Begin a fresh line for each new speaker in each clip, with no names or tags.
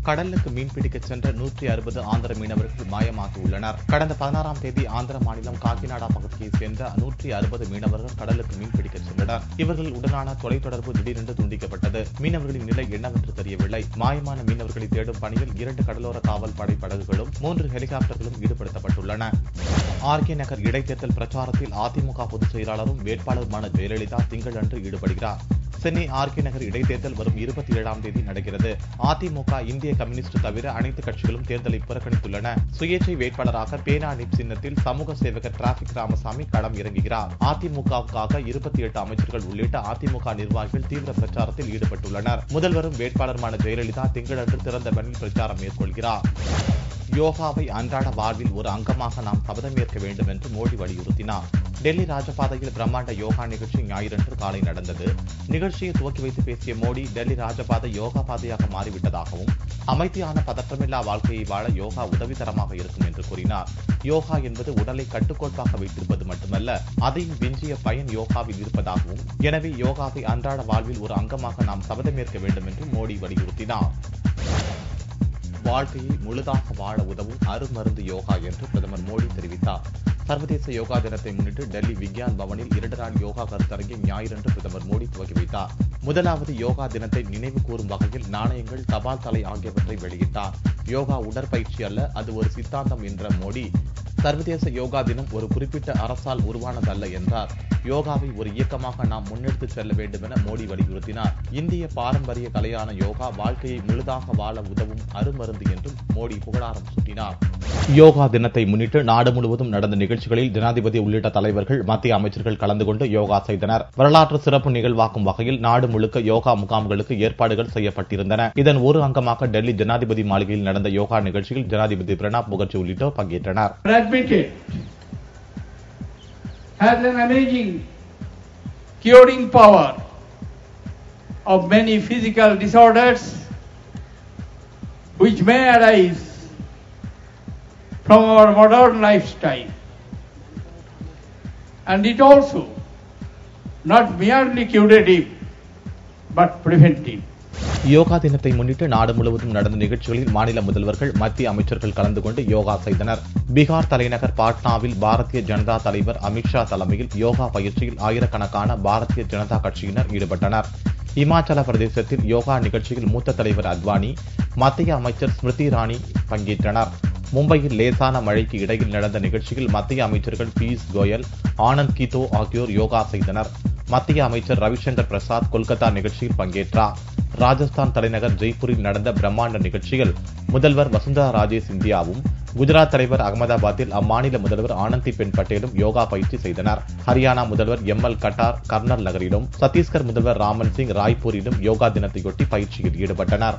கடலுக்கு மீன்பிடிக்க சென்ற நூற்றி அறுபது ஆந்திர மீனவர்கள் மாயமாகியுள்ளனர் கடந்த பதினாறாம் தேதி ஆந்திர மாநிலம் காக்கிநாடா பகுதியைச் சேர்ந்த நூற்றி அறுபது மீனவர்கள் கடலுக்கு மீன்பிடிக்க சென்றனர் இவர்கள் உடனான தொலைத்தொடர்பு திடீரென்று துண்டிக்கப்பட்டது மீனவர்களின் நிலை என்னவென்று தெரியவில்லை மாயமான மீனவர்களை தேடும் பணியில் இரண்டு கடலோர காவல் படை படகுகளும் மூன்று ஹெலிகாப்டர்களும் ஈடுபடுத்தப்பட்டுள்ளன ஆர்கே நகர் இடைத்தேர்தல் பிரச்சாரத்தில் அதிமுக பொதுச் செயலாளரும் வேட்பாளருமான ஜெயலலிதா திங்களன்று ஈடுபடுகிறார் சென்னை ஆர்கே நகர் இடைத்தேர்தல் வரும் இருபத்தி ஏழாம் தேதி நடக்கிறது அதிமுக இந்திய கம்யூனிஸ்ட் தவிர அனைத்து கட்சிகளும் தேர்தலை புறக்கணித்துள்ளன சுயேட்சை வேட்பாளராக பேனா நிப் சின்னத்தில் சமூக சேவகர் டிராபிக் ராமசாமி களம் இறங்குகிறார் அதிமுகவுக்காக இருபத்தி எட்டு அமைச்சர்கள் உள்ளிட்ட அதிமுக நிர்வாகிகள் தீவிர பிரச்சாரத்தில் ஈடுபட்டுள்ளனர் முதல்வரும் வேட்பாளருமான ஜெயலலிதா திங்களன்று திறந்த வெளியில் பிரச்சாரம் மேற்கொள்கிறார் யோகாவை அன்றாட வாழ்வில் ஒரு அங்கமாக நாம் சபதமேற்க வேண்டும் என்று மோடி வலியுறுத்தினார் டெல்லி ராஜபாதையில் பிரம்மாண்ட யோகா நிகழ்ச்சி ஞாயிறன்று காலை நடந்தது நிகழ்ச்சியை துவக்கி வைத்து பேசிய மோடி டெல்லி ராஜபாதை யோகா பாதையாக மாறிவிட்டதாகவும் அமைதியான பதற்றமில்லா வாழ்க்கையை வாழ யோகா உதவிகரமாக இருக்கும் என்று கூறினார் யோகா என்பது உடலை கட்டுக்கோப்பாக வைத்திருப்பது மட்டுமல்ல அதையும் விஞ்சிய பயன் யோகாவில் இருப்பதாகவும் எனவே யோகாவை அன்றாட வாழ்வில் ஒரு அங்கமாக நாம் சபதமேற்க வேண்டும் என்று மோடி வலியுறுத்தினார் வாழ்க்கையை முழுதாக வாழ உதவும் அருமருந்து யோகா என்று பிரதமர் மோடி தெரிவித்தார் சர்வதேச யோகா தினத்தை முன்னிட்டு டெல்லி விக்யான் பவனில் இரண்டு நாள் யோகா கருத்தரங்கை ஞாயிறன்று பிரதமர் மோடி துவக்கி வைத்தார் முதலாவது யோகா தினத்தை நினைவு கூறும் வகையில் நாணயங்கள் தபால் தலை ஆகியவற்றை வெளியிட்டார் யோகா உடற்பயிற்சி அல்ல அது ஒரு சித்தாந்தம் என்ற மோடி சர்வதேச யோகா தினம் ஒரு குறிப்பிட்ட அரசால் உருவானதல்ல என்றார் யோகாவை ஒரு இயக்கமாக நாம் முன்னெடுத்துச் செல்ல வேண்டும் என மோடி வலியுறுத்தினார் இந்திய பாரம்பரிய கலையான யோகா வாழ்க்கையை முழுதாக வாழ உதவும் அருமருந்து என்றும் மோடி புகழாரம் சூட்டினார் யோகா தினத்தை முன்னிட்டு நாடு முழுவதும் நடந்த நிகழ்ச்சிகளில் ஜனாதிபதி உள்ளிட்ட தலைவர்கள் மத்திய அமைச்சர்கள் கலந்து கொண்டு யோகா செய்தனர் வரலாற்று சிறப்பு நிகழ்வாக்கும் வகையில் நாடு முழுக்க யோகா முகாம்களுக்கு ஏற்பாடுகள் செய்யப்பட்டிருந்தன இதன் ஒரு அங்கமாக டெல்லி ஜனாதிபதி மாளிகையில் நடந்த யோகா நிகழ்ச்சியில் ஜனாதிபதி பிரணாப் முகர்ஜி உள்ளிட்டோர் பங்கேற்றனர்
admitted has an amazing curing power of many physical disorders which may arise from our modern lifestyle. And it also not merely curative but preventive.
Yoga தினத்தை முன்னிட்டு நாடு முழுவதும் நடந்த நிகழ்ச்சிகளில் மாநில முதல்வர்கள் மத்திய அமைச்சர்கள் கலந்து கொண்டு யோகா செய்தனர் பீகார் தலைநகர் பாட்னாவில் பாரதிய ஜனதா தலைவர் அமித்ஷா தலைமையில் யோகா பயிற்சியில் ஆயிரக்கணக்கான பாரதிய ஜனதா கட்சியினர் ஈடுபட்டனர் இமாச்சல பிரதேசத்தில் யோகா நிகழ்ச்சியில் மூத்த தலைவர் அத்வானி மத்திய அமைச்சர் ஸ்மிருதி இரானி பங்கேற்றனர் மும்பையில் லேசான மழைக்கு இடையில் நடந்த நிகழ்ச்சியில் மத்திய அமைச்சர்கள் பியூஷ் கோயல் ஆனந்த் கீதோ ஆகியோர் யோகா செய்தனர் மத்திய அமைச்சர் ரவிசங்கர் பிரசாத் கொல்கத்தா நிகழ்ச்சியில் பங்கேற்றார் ராஜஸ்தான் தலைநகர் ஜெய்ப்பூரில் நடந்த பிரம்மாண்ட நிகழ்ச்சியில் முதல்வர் வசுந்தரா ராஜே சிந்தியாவும் குஜராத் தலைவர் அகமதாபாத்தில் அம்மாநில முதல்வர் ஆனந்திபென் பட்டேலும் யோகா பயிற்சி செய்தனர் ஹரியானா முதல்வர் எம் எல் கட்டார் கர்னல் நகரிலும் சத்தீஸ்கர் முதல்வர் ராமன் சிங் ராய்ப்பூரிலும் யோகா தினத்தையொட்டி பயிற்சியில் ஈடுபட்டனர்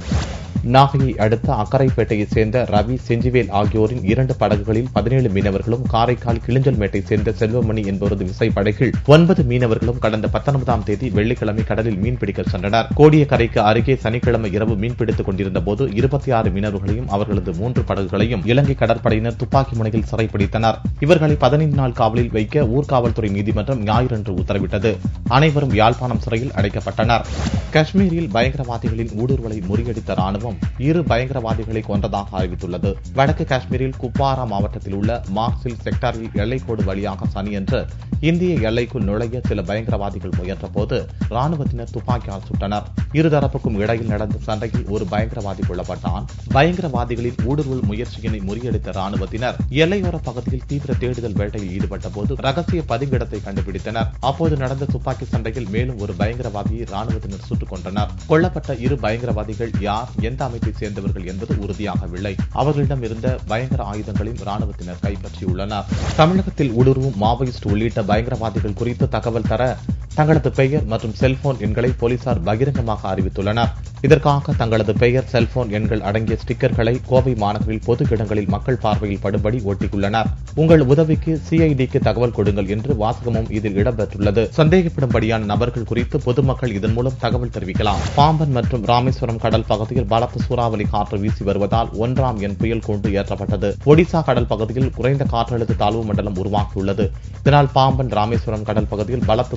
நாகையை அடுத்த அக்கரைப்பேட்டையைச் சேர்ந்த ரவி செஞ்சிவேல் ஆகியோரின் இரண்டு படகுகளில் பதினேழு மீனவர்களும் காரைக்கால் கிளிஞ்சல்மேட்டை சேர்ந்த செல்வமணி என்பவரது விசைப்படகில் ஒன்பது மீனவர்களும் கடந்த பத்தொன்பதாம் தேதி வெள்ளிக்கிழமை கடலில் மீன்பிடிக்க சென்றனர் கோடியக்கரைக்கு அருகே சனிக்கிழமை இரவு மீன்பிடித்துக் கொண்டிருந்த போது இருபத்தி ஆறு மீனவர்களையும் அவர்களது மூன்று படகுகளையும் இலங்கை கடற்படையினர் துப்பாக்கி முனையில் சிறைப்பிடித்தனர் இவர்களை பதினைந்து நாள் காவலில் வைக்க ஊர்காவல்துறை நீதிமன்றம் ஞாயிறன்று உத்தரவிட்டது அனைவரும் யாழ்ப்பாணம் சிறையில் அடைக்கப்பட்டனர் காஷ்மீரில் பயங்கரவாதிகளின் ஊடுருவலை முறியடித்த ராணுவம் இரு பயங்கரவாதிகளை கொன்றதாக அறிவித்துள்ளது வடக்கு காஷ்மீரில் குப்வாரா மாவட்டத்தில் உள்ள மார்க்சில் செக்டாரில் எல்லைக்கோடு வழியாக சனியன்று இந்திய எல்லைக்குள் நுழைய சில பயங்கரவாதிகள் முயன்றபோது ராணுவத்தினர் துப்பாக்கியால் சுட்டனர் இருதரப்புக்கும் இடையில் நடந்த சண்டையில் ஒரு பயங்கரவாதி கொல்லப்பட்டான் பயங்கரவாதிகளின் ஊடுருவல் முயற்சியினை முறியடித்த ராணுவத்தினர் எல்லையோர பகுதியில் தீவிர தேடுதல் வேட்டையில் ஈடுபட்ட போது ரகசிய பதுங்கிடத்தை கண்டுபிடித்தனர் அப்போது நடந்த துப்பாக்கி சண்டையில் மேலும் ஒரு பயங்கரவாதியை ராணுவத்தினர் சுட்டுக் கொண்டனர் கொல்லப்பட்ட இரு பயங்கரவாதிகள் யார் எந்த அமைப்பை சேர்ந்தவர்கள் என்பது உறுதியாகவில்லை அவர்களிடம் இருந்த பயங்கர ஆயுதங்களையும் ராணுவத்தினர் கைப்பற்றியுள்ளனர் தமிழகத்தில் ஊடுருவும் மாவோயிஸ்ட் உள்ளிட்ட பயங்கரவாதிகள் குறித்து தகவல் தர தங்களது பெயர் மற்றும் செல்போன் எண்களை போலீசார் பகிரங்கமாக அறிவித்துள்ளனர் இதற்காக தங்களது பெயர் செல்போன் எண்கள் அடங்கிய ஸ்டிக்கர்களை கோவை மாநகரில் பொது இடங்களில் மக்கள் பார்வையில் படும்படி ஒட்டியுள்ளனர் உங்கள் உதவிக்கு சிஐடிக்கு தகவல் கொடுங்கள் என்று வாசகமும் இதில் இடம்பெற்றுள்ளது சந்தேகப்படும்படியான நபர்கள் குறித்து பொதுமக்கள் இதன் மூலம் தகவல் தெரிவிக்கலாம் பாம்பன் மற்றும் ராமேஸ்வரம் கடல் பகுதியில் பலத்த சூறாவளி காற்று வீசி வருவதால் ஒன்றாம் எண் புயல் கூண்டு ஏற்றப்பட்டது ஒடிசா கடல் பகுதியில் குறைந்த காற்றழுத்த தாழ்வு மண்டலம் உருவாகியுள்ளது இதனால் பாம்பன் ராமேஸ்வரம் கடல் பகுதியில் பலத்த சூறைக்காற்று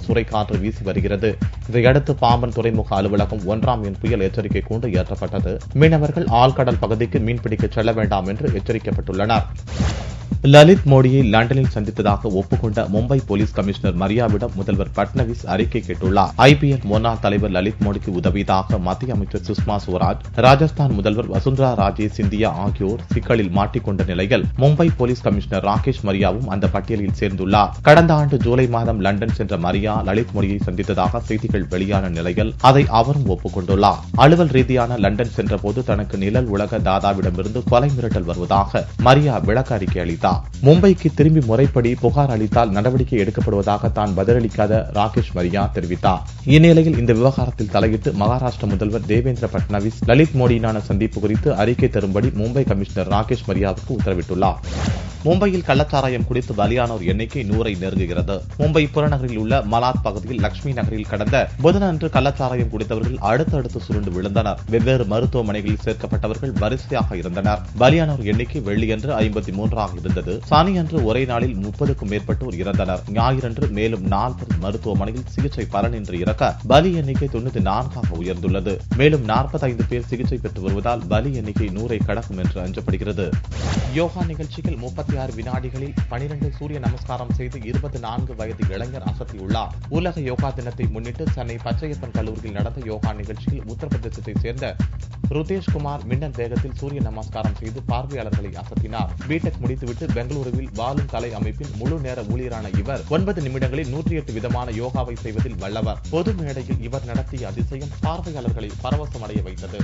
காற்று வீசி வருகிறது இதையடுத்து பாம்பன் துறைமுக அலுவலகம் ஒன்றாம் எண் புயல் எச்சரிக்கை கூண்டு ஏற்றப்பட்டது மீனவர்கள் ஆழ்கடல் பகுதிக்கு மீன்பிடிக்க செல்ல வேண்டாம் என்று எச்சரிக்கப்பட்டுள்ளனர் லலித் மோடியை லண்டனில் சந்தித்ததாக ஒப்புக்கொண்ட மும்பை போலீஸ் கமிஷனர் மரியாவிடம் முதல்வர் பட்னவிஸ் அறிக்கை கேட்டுள்ளார் ஐபிஎல் முன்னாள் தலைவர் லலித் மோடிக்கு உதவியதாக மத்திய அமைச்சர் சுஷ்மா ஸ்வராஜ் ராஜஸ்தான் முதல்வர் வசுந்தரா ராஜே சிந்தியா ஆகியோர் சிக்கலில் மாட்டிக்கொண்ட நிலையில் மும்பை போலீஸ் கமிஷனர் ராகேஷ் மரியாவும் அந்த பட்டியலில் சேர்ந்துள்ளார் கடந்த ஆண்டு ஜூலை மாதம் லண்டன் சென்ற மரியா லலித் மோடியை சந்தித்ததாக செய்திகள் வெளியான நிலையில் அதை அவரும் ஒப்புக்கொண்டுள்ளார் அலுவல் ரீதியான லண்டன் சென்றபோது தனக்கு நிழல் உலக தாதாவிடமிருந்து கொலை மிரட்டல் வருவதாக மரியா விளக்க அறிக்கை அளித்தார் மும்பைக்கு திரும்பி முறைப்படி புகார் அளித்தால் நடவடிக்கை எடுக்கப்படுவதாக தான் பதிலளிக்காத ராகேஷ் மரியா தெரிவித்தார் இந்நிலையில் இந்த விவகாரத்தில் தலையிட்டு மகாராஷ்டிர முதல்வர் தேவேந்திர பட்னவிஸ் லலித் மோடியினான சந்திப்பு குறித்து அறிக்கை தரும்படி மும்பை கமிஷனர் ராகேஷ் மரியாவுக்கு உத்தரவிட்டுள்ளார் மும்பையில் கள்ளச்சாராயம் குடித்து பலியானோர் எண்ணிக்கை நூறை நெருங்குகிறது மும்பை புறநகரில் உள்ள மலாத் பகுதியில் லட்சுமி நகரில் கடந்த புதனன்று கள்ளச்சாராயம் குடித்தவர்கள் அடுத்தடுத்து சுருண்டு விழுந்தனர் வெவ்வேறு மருத்துவமனைகளில் சேர்க்கப்பட்டவர்கள் வரிசையாக இருந்தனர் பலியானோர் எண்ணிக்கை வெள்ளியன்று ஐம்பத்தி மூன்றாக இருந்தது சனியன்று ஒரே நாளில் முப்பதுக்கும் மேற்பட்டோர் இறந்தனர் ஞாயிறன்று மேலும் நால்வர் மருத்துவமனையில் சிகிச்சை பலனின்றி இறக்க பலி எண்ணிக்கை தொண்ணூத்தி நான்காக உயர்ந்துள்ளது மேலும் நாற்பத்தைந்து பேர் சிகிச்சை பெற்று வருவதால் பலி எண்ணிக்கை நூறை கடக்கும் என்று அஞ்சப்படுகிறது யோகா நிகழ்ச்சியில் முப்பத்தி ஆறு வினாடிகளில் பனிரெண்டு சூரிய நமஸ்காரம் செய்து இருபத்தி நான்கு வயது இளைஞர் அசத்தியுள்ளார் உலக யோகா தினத்தை முன்னிட்டு சென்னை பச்சையப்பன் கல்லூரியில் நடந்த யோகா நிகழ்ச்சியில் உத்தரப்பிரதேசத்தை சேர்ந்த ருதேஷ் குமார் மின்னல் வேகத்தில் சூரிய நமஸ்காரம் செய்து பார்வையாளர்களை அசத்தினார் பிடெக் முடித்துவிட்டு பெங்களூருவில் வாழும் கலை அமைப்பின் முழு நேர ஊழியரான இவர் ஒன்பது நிமிடங்களில் நூற்றி எட்டு விதமான யோகாவை செய்வதில் வல்லவர் பொது மேடையில் இவர் நடத்திய அதிசயம் பார்வையாளர்களை பரவசமடைய வைத்தது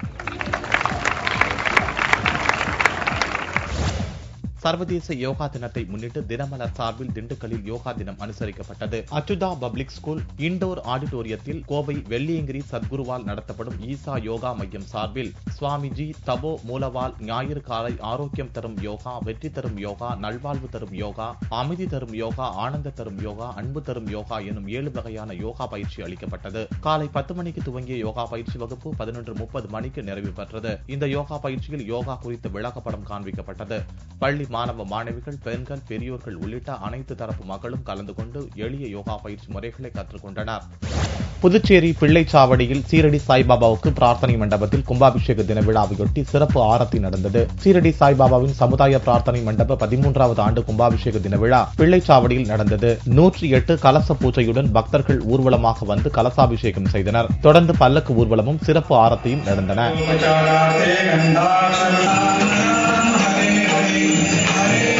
சர்வதேச யோகா தினத்தை முன்னிட்டு தினமலர் சார்பில் திண்டுக்கல்லில் யோகா தினம் அனுசரிக்கப்பட்டது அச்சுதா பப்ளிக் ஸ்கூல் இண்டோர் ஆடிட்டோரியத்தில் கோவை வெள்ளியங்கிரி சத்குருவால் நடத்தப்படும் ஈசா யோகா மையம் சார்பில் சுவாமிஜி தபோ மூலவால் ஞாயிறு காலை ஆரோக்கியம் தரும் யோகா வெற்றி தரும் யோகா நல்வாழ்வு தரும் யோகா அமைதி தரும் யோகா ஆனந்த தரும் யோகா அன்பு தரும் யோகா எனும் ஏழு வகையான யோகா பயிற்சி அளிக்கப்பட்டது காலை பத்து மணிக்கு துவங்கிய யோகா பயிற்சி வகுப்பு பதினொன்று முப்பது மணிக்கு நிறைவு பெற்றது இந்த யோகா பயிற்சியில் யோகா குறித்த விளக்கப்படம் காண்பிக்கப்பட்டது பள்ளி மாணவ மாணவிகள் பெண்கள் பெரியோர்கள் உள்ளிட்ட அனைத்து தரப்பு மக்களும் கலந்து கொண்டு எளிய யோகா பயிற்சி முறைகளை கற்றுக்கொண்டனர் புதுச்சேரி பிள்ளைச்சாவடியில் சீரடி சாய்பாபாவுக்கு பிரார்த்தனை மண்டபத்தில் கும்பாபிஷேக தின விழாவையொட்டி சிறப்பு ஆரத்தி நடந்தது சீரடி சாய்பாபாவின் சமுதாய பிரார்த்தனை மண்டப பதிமூன்றாவது ஆண்டு கும்பாபிஷேக தின விழா பிள்ளைச்சாவடியில் நடந்தது நூற்றி எட்டு கலச பூஜையுடன் பக்தர்கள் ஊர்வலமாக வந்து கலசாபிஷேகம் செய்தனர் தொடர்ந்து பல்லக்கு ஊர்வலமும் சிறப்பு ஆரத்தியும் நடந்தன
उपचाराते गन्धाक्षरम् हरे हरि हरे